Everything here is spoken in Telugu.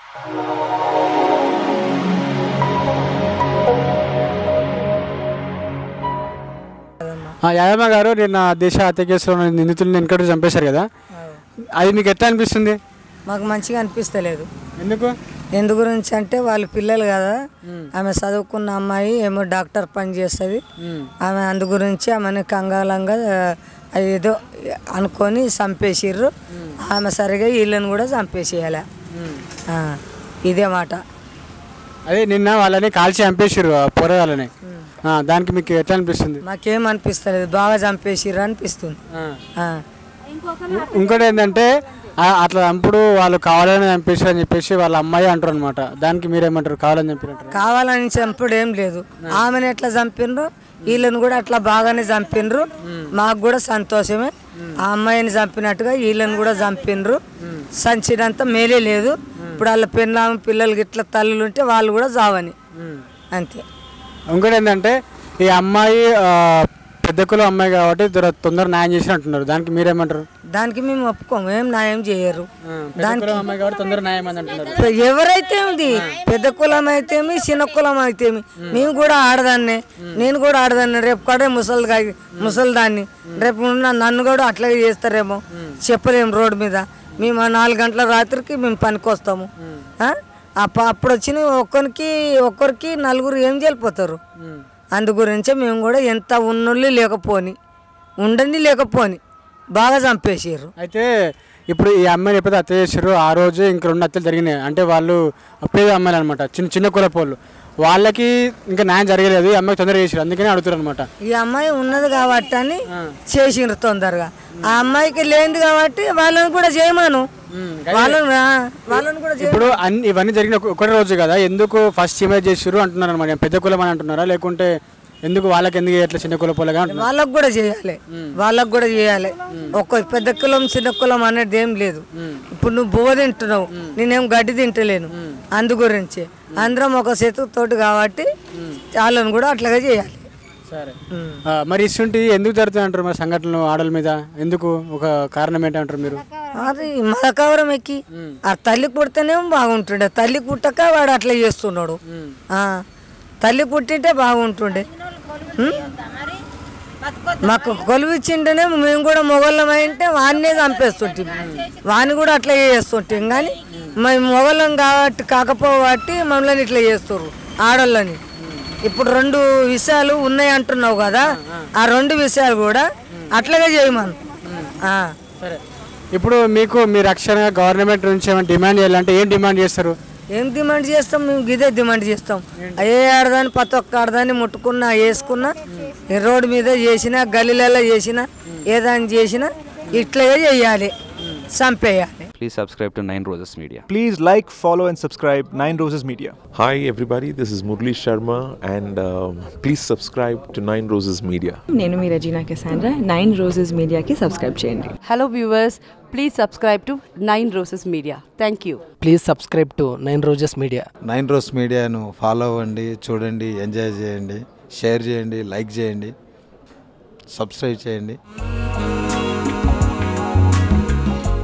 ఆ, యాదమ్మ గారు నిన్న దేశ హత్య కేసులో ఉన్న నిందితుల్ని ఎన్కౌంటర్ చంపేశారు కదా అది మీకు ఎట్లా అనిపిస్తుంది మాకు మంచిగా అనిపిస్తలేదు ఎందుకు ఎందు గురించి అంటే వాళ్ళ పిల్లలు కదా ఆమె చదువుకున్న అమ్మాయి ఏమో డాక్టర్ పని చేస్తుంది ఆమె అందు గురించి ఆమెను కంగాలంగా ఆ, ఏదో అనుకొని చంపేసిర్రు ఆమె సరిగా వీళ్ళని కూడా చంపేసేయాలి ఆ, ఇదే మాట అదే నిన్న వాళ్ళని కాల్చి చంపేసారు పోరగాళ్ళని ఆ, దానికి మీకు ఎట్లా అనిపిస్తుంది మాకేం అనిపిస్తలేదు బాగా చంపేసిర్రు అనిపిస్తుంది ఆ. ఇంకోటి ఏంటంటే ఆ, అట్లా చంపుడు వాళ్ళు కావాలని చంపేసారు అని చెప్పేసి వాళ్ళ అమ్మాయి అంటారు అనమాట దానికి మీరేమంటారు కావాలని చంపినట్టు కావాలని చంపుడు ఏం లేదు ఆమెను ఎట్లా చంపిండ్రు వీళ్ళని కూడా అట్లా బాగానే చంపిండ్రు మాకు కూడా సంతోషమే ఆ అమ్మాయిని చంపినట్టుగా వీళ్ళని కూడా చంపిండ్రు సంచినంత మేలే లేదు ఇప్పుడు వాళ్ళ పిల్ల పిల్లలకి ఇట్లా తల్లులు ఉంటే వాళ్ళు కూడా చావని అంతే ఇంకోటి ఏంటంటే ఈ అమ్మాయి ఆ, పెద్ద కులం అమ్మాయి కాబట్టి జర తొందర న్యాయం చేసి అంటున్నారు దానికి మీరేమంటారు దానికి మేము ఒప్పుకోము ఏం న్యాయం చేయరు పెద్ద కులం అమ్మాయి కాబట్టి తొందర న్యాయం అని అంటున్నారు ఇప్పుడు ఎవరైతే ఉంది పెద్ద కులం అయితేమి చిన్న కులం అయితేమి మేము కూడా ఆడదాన్నే నేను కూడా ఆడదాన్ని రేపు కూడా ముసలి ముసలిదాన్ని రేపు ఉన్న నన్ను కూడా అట్లాగే చేస్తారేమో చెప్పలేము రోడ్డు మీద మేము ఆ నాలుగు గంటల రాత్రికి మేము పనికి వస్తాము ఆ? అప్ప అప్పుడు వచ్చిన ఒక్కరికి ఒక్కరికి నలుగురు ఏం చేలిపోతారు అందు గురించే మేము కూడా ఎంత ఉన్నోళ్ళు లేకపోని ఉండని లేకపోని బాగా చంపేసారు అయితే ఇప్పుడు ఈ అమ్మాయిని ఎప్పుడైతే హత్య చేశారో ఆ రోజు ఇంక రెండు హత్యలు జరిగినాయి అంటే వాళ్ళు పేద అమ్మాయిలు అనమాట చిన్న చిన్న కులపోళ్ళు వాళ్ళకి ఇంకా న్యాయం జరగలేదు ఈ అమ్మాయికి తొందరగా చేశారు అందుకని అడుగుతారు అనమాట ఈ అమ్మాయి ఉన్నది కాబట్టి అని చేసిండ్రు తొందరగా ఆ అమ్మాయికి లేనిది కాబట్టి వాళ్ళని కూడా చేయమను వాళ్ళని ఆ, వాళ్ళని కూడా చేయ ఇప్పుడు అన్ని ఇవన్నీ జరిగిన ఒక- ఒకటే రోజు కదా ఎందుకు ఫస్ట్ ఇమేజ్ చేసారు అంటున్నారు అనమాట పెద్ద కులం అని అంటున్నారా లేకుంటే ఎందుకు వాళ్ళకి ఎందుకు ఎట్లా చిన్న కులపోలుగా అంటున్నారు వాళ్ళకు కూడా చేయాలి వాళ్ళకు కూడా చేయాలి ఒక్క పెద్ద కులం చిన్న కులం అనేది ఏం లేదు ఇప్పుడు నువ్వు బువ్వ తింటున్నావు నేనేం గడ్డి తింటలేను అందు గురించి అందరం ఒక తోటి కాబట్టి వాళ్ళని కూడా అట్లాగే చేయాలి సరే ఆ, మరి ఇస్తుంటి ఎందుకు జరుగుతుంది అంటారు మరి సంఘటనలు ఆడల మీద ఎందుకు ఒక కారణం ఏంటంటారు మీరు అది మదకవరం ఎక్కి ఆ తల్లి పుడితేనేమో బాగుంటుండే తల్లి పుట్టక వాడు అట్లా చేస్తున్నాడు ఆ, తల్లి పుట్టింటే బాగుంటుండే ఉం? మాకు కొలువు ఇచ్చింటేనే మేము కూడా మొగళ్ళం అయింటే వాడినే చంపేస్తుంటాం వాడిని కూడా అట్లా చేస్తుంటాం కానీ మేము మొగళ్ళం కాబట్టి కాకపోబట్టి మమ్మల్ని ఇట్లా చేస్తారు ఆడోళ్ళని ఇప్పుడు రెండు విషయాలు ఉన్నాయి అంటున్నావు కదా ఆ రెండు విషయాలు కూడా అట్లాగే చేయమను ఆ. సరే ఇప్పుడు మీకు మీ రక్షణ గవర్నమెంట్ నుంచి ఏమైనా డిమాండ్ చేయాలంటే ఏం డిమాండ్ చేస్తారు ఏం డిమాండ్ చేస్తాం మేము ఇదే డిమాండ్ చేస్తాం ఏ ఆడదాన్ని ప్రతి ఒక్క ఆడదాన్ని ముట్టుకున్నా వేసుకున్నా ఈ రోడ్డు మీద చేసినా గల్లీలలో చేసినా ఏదాన్ని చేసినా ఇట్లాగే చేయాలి చంపేయాలి Please subscribe to Nine Roses Media. Please like, follow, and subscribe Nine Roses Media. Hi, everybody. This is Murli Sharma, and um, please subscribe to Nine Roses Media. నేను మీ రజీనా కెసాండ్రా నైన్ రోజెస్ మీడియాకి సబ్స్క్రైబ్ చేయండి Hello viewers, please subscribe to Nine Roses Media. Thank you. Please subscribe to nine roses media nine roses మీడియాను ఫాలో అవ్వండి చూడండి ఎంజాయ్ చేయండి షేర్ చేయండి లైక్ చేయండి సబ్స్క్రైబ్ చేయండి